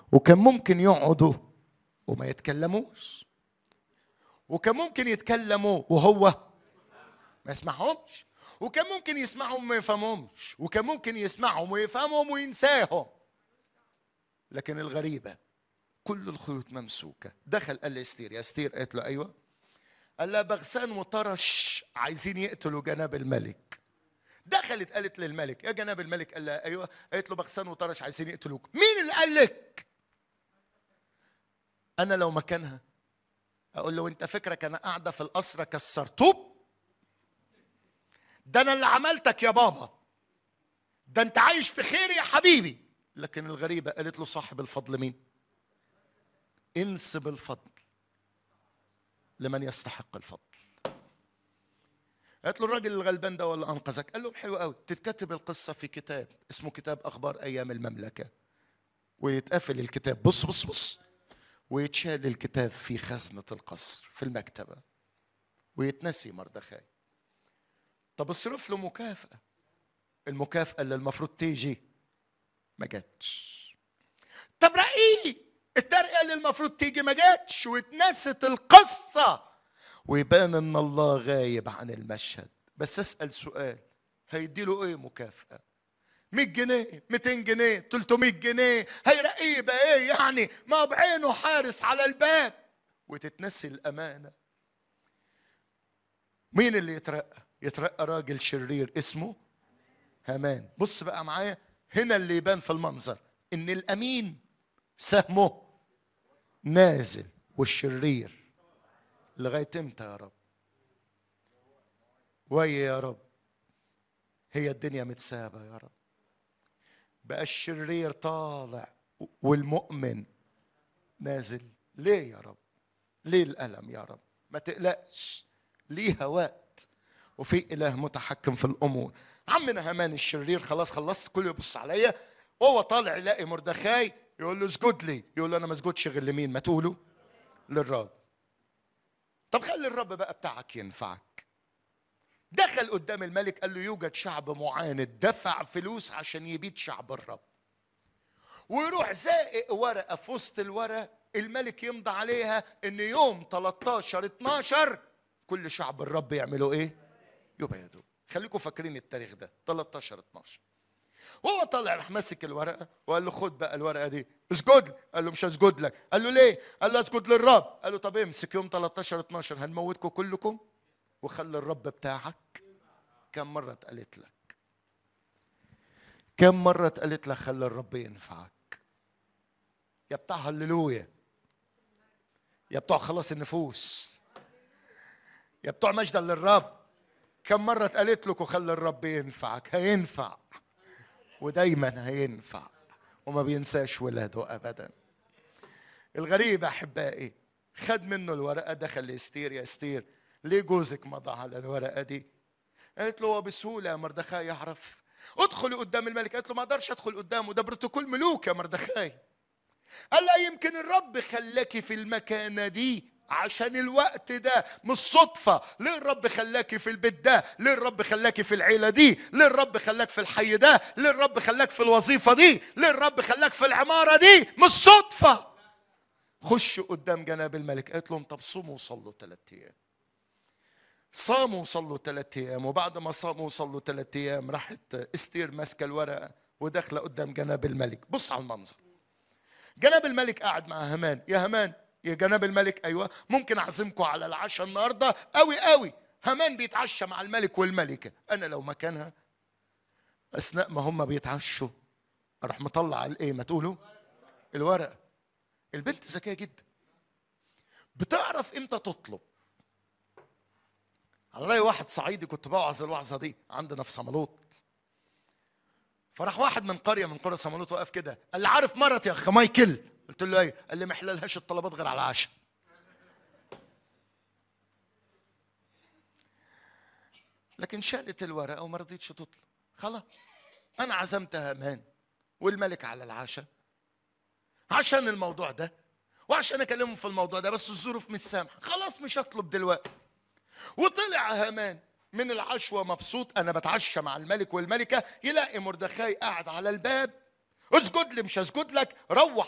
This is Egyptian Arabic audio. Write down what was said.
وكان ممكن يقعدوا وما يتكلموش وكان ممكن يتكلموا وهو ما يسمعهمش وكان ممكن يسمعهم وما يفهمهمش وكان ممكن يسمعهم ويفهمهم وينساهم لكن الغريبة كل الخيوط ممسوكة دخل قال لاستير يا استير قالت له أيوة قال لها بغسان وطرش عايزين يقتلوا جناب الملك دخلت قالت للملك يا جناب الملك قال لها ايوه قالت له بغسان وطرش عايزين يقتلوك مين اللي قال لك انا لو مكانها اقول له انت فكرك انا قاعده في القصر كسرتوب ده انا اللي عملتك يا بابا ده انت عايش في خير يا حبيبي لكن الغريبه قالت له صاحب الفضل مين انسب الفضل لمن يستحق الفضل قالت له الراجل الغلبان ده ولا انقذك قال له حلو قوي تتكتب القصه في كتاب اسمه كتاب اخبار ايام المملكه ويتقفل الكتاب بص بص بص ويتشال الكتاب في خزنه القصر في المكتبه ويتنسي مردخاي طب اصرف له مكافاه المكافاه اللي المفروض تيجي ما جاتش طب رقيه الترقيه اللي المفروض تيجي ما جاتش واتنست القصه ويبان ان الله غايب عن المشهد بس اسال سؤال هيديله ايه مكافاه 100 جنيه 200 جنيه 300 جنيه هيرقيه يبقى ايه يعني ما بعينه حارس على الباب وتتنسي الامانه مين اللي يترقى يترقى راجل شرير اسمه هامان بص بقى معايا هنا اللي يبان في المنظر ان الامين سهمه نازل والشرير لغايه امتى يا رب ويا يا رب هي الدنيا متسابه يا رب بقى الشرير طالع والمؤمن نازل ليه يا رب ليه الالم يا رب ما تقلقش ليها وقت وفي اله متحكم في الامور عمنا هامان الشرير خلاص خلصت كله يبص عليا وهو طالع يلاقي مردخاي يقول له اسجد لي يقول له انا ما اسجدش غير لمين ما تقولوا للرب طب خلي الرب بقى بتاعك ينفعك دخل قدام الملك قال له يوجد شعب معاند دفع فلوس عشان يبيد شعب الرب ويروح زائق ورقه في وسط الورق الملك يمضي عليها ان يوم 13 12 كل شعب الرب يعملوا ايه؟ يبيدوا خليكم فاكرين التاريخ ده 13 12 وهو طالع راح ماسك الورقه وقال له خد بقى الورقه دي اسجد لي قال له مش هسجد لك قال له ليه قال له اسجد للرب قال له طب امسك يوم 13 12 هنموتكم كلكم وخلي الرب بتاعك كم مره اتقالت لك كم مره اتقالت لك خلي الرب ينفعك يا بتاع هللويا يا بتوع خلاص النفوس يا بتوع مجدا للرب كم مرة اتقالت لكم خلي الرب ينفعك هينفع ودايما هينفع وما بينساش ولاده ابدا الغريب احبائي خد منه الورقه دخل لاستير يا استير ليه جوزك مضى على الورقه دي قالت له هو بسهوله يا مردخاي يعرف ادخلي قدام الملك قالت له ما اقدرش ادخل قدامه ده بروتوكول ملوك يا مردخاي قال لا يمكن الرب خلاكي في المكانه دي عشان الوقت ده مش صدفة ليه الرب خلاكي في البيت ده ليه الرب خلاكي في العيلة دي ليه الرب خلاك في الحي ده ليه الرب خلاك في الوظيفة دي ليه الرب خلاك في العمارة دي مش صدفة خش قدام جناب الملك قالت لهم طب صوموا وصلوا ثلاثة أيام صاموا وصلوا ثلاثة أيام وبعد ما صاموا وصلوا ثلاثة أيام راحت استير ماسكة الورقة وداخلة قدام جناب الملك بص على المنظر جناب الملك قاعد مع همان يا همان يا جناب الملك ايوه ممكن اعزمكم على العشاء النهارده قوي قوي همان بيتعشى مع الملك والملكه انا لو مكانها اثناء ما هم بيتعشوا اروح مطلع الايه ما تقولوا الورقه البنت ذكيه جدا بتعرف امتى تطلب على راي واحد صعيدي كنت بوعظ الوعظه دي عندنا في صمالوط فراح واحد من قريه من قرى صمالوط وقف كده قال لي عارف مرتي يا اخ مايكل قلت له ايه قال لي ما يحللهاش الطلبات غير على العشاء لكن شالت الورقه وما رضيتش تطلب خلاص انا عزمت هامان والملك على العشاء عشان الموضوع ده وعشان اكلمهم في الموضوع ده بس الظروف مش سامحه خلاص مش هطلب دلوقتي وطلع هامان من العشوة مبسوط أنا بتعشى مع الملك والملكة يلاقي مردخاي قاعد على الباب اسجد لي مش هسجد لك روح